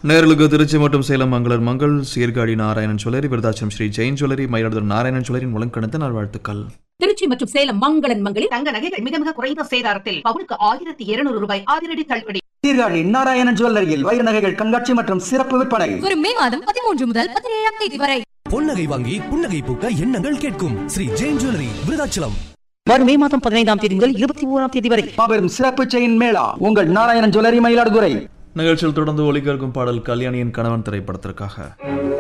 நேர்களுக்கு திருச்சி மற்றும் சேலம் மங்களர் மங்கள் சீர்காழி நாராயணன் ஜுவல்லரி விருதாச்சலம் ஸ்ரீ ஜெயின் ஜுவல்லரி மயிலாடுதுறை நாராயணன் ஜுவல்லரின் முழங்கணத்த நல்வாழ்த்துக்கள் திருச்சி மற்றும் சேலம் மங்களன் மங்களில் தங்க நகைகள் மிக மிக குறைந்த சேதாரத்தில் பவுனுக்கு ஆயிரத்தி இருநூறு ரூபாய் அதிரடி தள்ளுபடி சீர்காழி நாராயணன் ஜுவல்லரியில் வைர நகைகள் கண்காட்சி மற்றும் சிறப்பு விற்பனை வரும் மே மாதம் பதிமூன்று முதல் பதினேழாம் தேதி வரை பொன்னகை வாங்கி புன்னகை பூக்க எண்ணங்கள் கேட்கும் ஸ்ரீ ஜெயின் ஜுவல்லரி விருதாச்சலம் வரும் மே மாதம் பதினைந்தாம் தேதி முதல் இருபத்தி ஓராம் தேதி வரை மாபெரும் சிறப்பு செயின் மேளா உங்கள் நாராயணன் ஜுவல்லரி மயிலாடுதுறை நிகழ்ச்சியில் தொடர்ந்து ஒலிக்க இருக்கும் பாடல் கல்யாணியின் கணவன் திரைப்படத்திற்காக